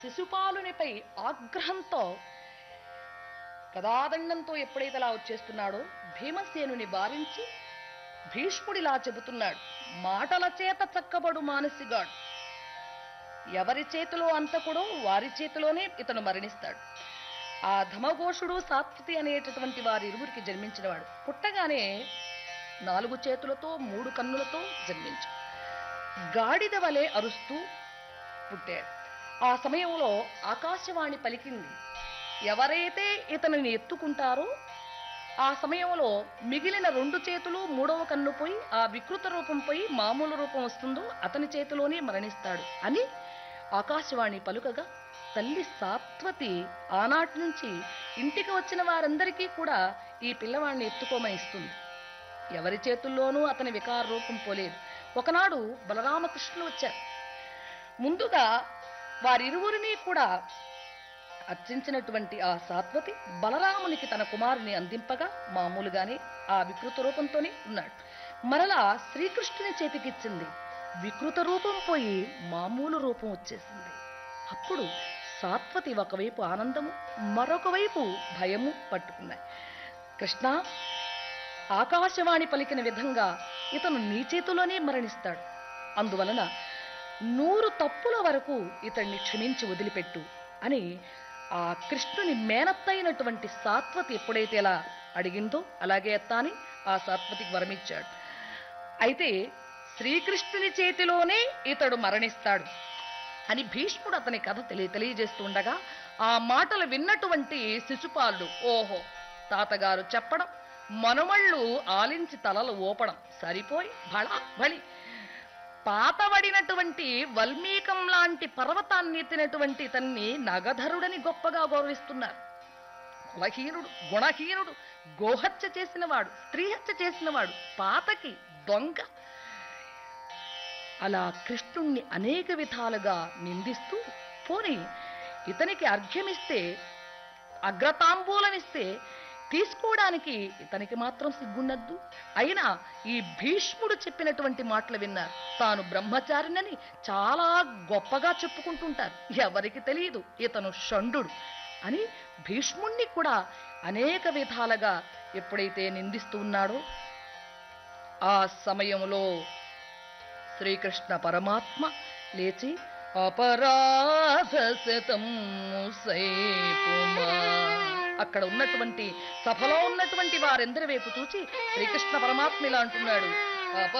శిశుపాలునిపై ఆగ్రహంతో గదాదండంతో ఎప్పుడైతే అలా వచ్చేస్తున్నాడో భీమసేనుని బారించి భీష్ముడిలా చెబుతున్నాడు మాటల చేత చక్కబడు మానసిగాడు ఎవరి చేతిలో అంతకుడో వారి చేతిలోనే ఇతను మరణిస్తాడు ఆ ధమఘోషుడు సాత్వతి అనేటటువంటి వారి ఇరువురికి జన్మించినవాడు పుట్టగానే నాలుగు చేతులతో మూడు కన్నులతో జన్మించాడు గాడిద వలె అరుస్తూ పుట్టాడు ఆ సమయంలో ఆకాశవాణి పలికింది ఎవరైతే ఇతనిని ఎత్తుకుంటారో ఆ సమయంలో మిగిలిన రెండు చేతులు మూడవ కన్ను పోయి ఆ వికృత రూపం పోయి మామూలు రూపం వస్తుందో అతని చేతిలోనే మరణిస్తాడు అని ఆకాశవాణి పలుకగా తల్లి సాత్వతి ఆనాటి నుంచి ఇంటికి వచ్చిన వారందరికీ కూడా ఈ పిల్లవాడిని ఎత్తుకోమని ఇస్తుంది ఎవరి చేతుల్లోనూ అతని వికార రూపం పోలేదు ఒకనాడు బలరామకృష్ణులు వచ్చారు ముందుగా వారిరువురిని కూడా అర్చించినటువంటి ఆ సాత్వతి బలరామునికి తన కుమారుని అందింపగా మామూలుగానే ఆ వికృత రూపంతోనే ఉన్నాడు మరలా శ్రీకృష్ణుని చేతికిచ్చింది వికృత రూపం పోయి మామూలు రూపం వచ్చేసింది అప్పుడు సాత్వతి ఒకవైపు ఆనందము మరొక వైపు భయము పట్టుకున్నాయి కృష్ణ ఆకాశవాణి పలికిన విధంగా ఇతను నీ చేతిలోనే మరణిస్తాడు అందువలన నూరు తప్పుల వరకు ఇతన్ని క్షమించి వదిలిపెట్టు అని ఆ కృష్ణుని మేనత్తైనటువంటి సాత్వతి ఎప్పుడైతే ఇలా అడిగిందో అలాగే అత్త అని ఆ సాత్వతికి వరమిచ్చాడు అయితే శ్రీకృష్ణుని చేతిలోనే ఇతడు మరణిస్తాడు అని భీష్ముడు అతని కథ తెలియ తెలియజేస్తూ ఉండగా ఆ మాటలు విన్నటువంటి శిశుపాలుడు ఓహో తాతగారు చెప్పడం మనుమళ్ళు ఆలించి తలలు ఊపడం సరిపోయి బళ బలి పాతబడినటువంటి వల్మీకం లాంటి పర్వతాన్ని ఎత్తినటువంటి ఇతన్ని నగధరుడని గొప్పగా గౌరవిస్తున్నారు కులహీనుడు గుణహీనుడు గోహత్య చేసినవాడు స్త్రీహత్య చేసినవాడు పాతకి దొంగ అలా కృష్ణుణ్ణి అనేక విధాలుగా నిందిస్తూ పోని ఇతనికి అర్ఘ్యమిస్తే అగ్రతాంబూలమిస్తే తీసుకోవడానికి ఇతనికి మాత్రం సిగ్గుండద్దు అయినా ఈ భీష్ముడు చెప్పినటువంటి మాటలు విన్నారు తాను బ్రహ్మచారినని చాలా గొప్పగా చెప్పుకుంటుంటారు ఎవరికి తెలియదు ఇతను షండు అని భీష్ముణ్ణి కూడా అనేక విధాలుగా ఎప్పుడైతే నిందిస్తూ ఉన్నాడో ఆ సమయంలో శ్రీకృష్ణ పరమాత్మ లేచి అపరాధ శతం అక్కడ ఉన్నటువంటి సభలో ఉన్నటువంటి వారందరి వైపు చూచి శ్రీకృష్ణ పరమాత్మ ఇలా అంటున్నాడు